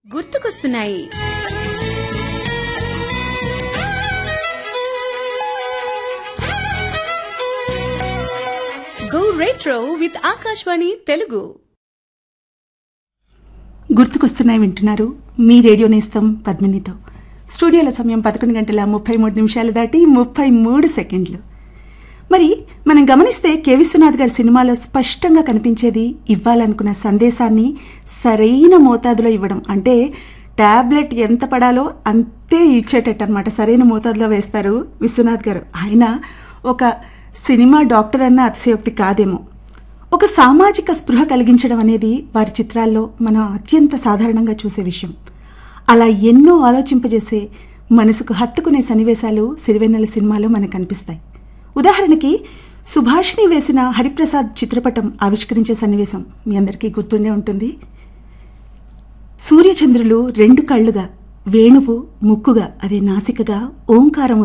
గుర్తుకొస్తున్నాయి go retro with Akashvani Telugu గుర్తుకొస్తున్నాయి వింటున్నారు మీ రేడియో నేస్తం పద్మినితో స్టూడియోల సమయం పదకొండు గంటల ముప్పై మూడు నిమిషాలు దాటి ముప్పై మూడు సెకండ్లు మరి మనం గమనిస్తే కె విశ్వనాథ్ గారి సినిమాలో స్పష్టంగా కనిపించేది ఇవ్వాలనుకున్న సందేశాన్ని సరైన మోతాదులో ఇవ్వడం అంటే టాబ్లెట్ ఎంత పడాలో అంతే ఇచ్చేటట్టు అనమాట సరైన మోతాదులో వేస్తారు విశ్వనాథ్ గారు ఆయన ఒక సినిమా డాక్టర్ అన్న అతిశయోక్తి కాదేమో ఒక సామాజిక స్పృహ కలిగించడం అనేది వారి చిత్రాల్లో మనం అత్యంత సాధారణంగా చూసే విషయం అలా ఎన్నో ఆలోచింపజేసే మనసుకు హత్తుకునే సన్నివేశాలు సిరివెన్నెల సినిమాలో మనకు కనిపిస్తాయి ఉదాహరణకి సుభాషిణి వేసిన హరిప్రసాద్ చిత్రపటం ఆవిష్కరించే సన్నివేశం మీ అందరికీ గుర్తుండే ఉంటుంది సూర్యచంద్రులు రెండు కళ్ళుగా వేణువు ముక్కుగా అదే నాసికగా ఓంకారం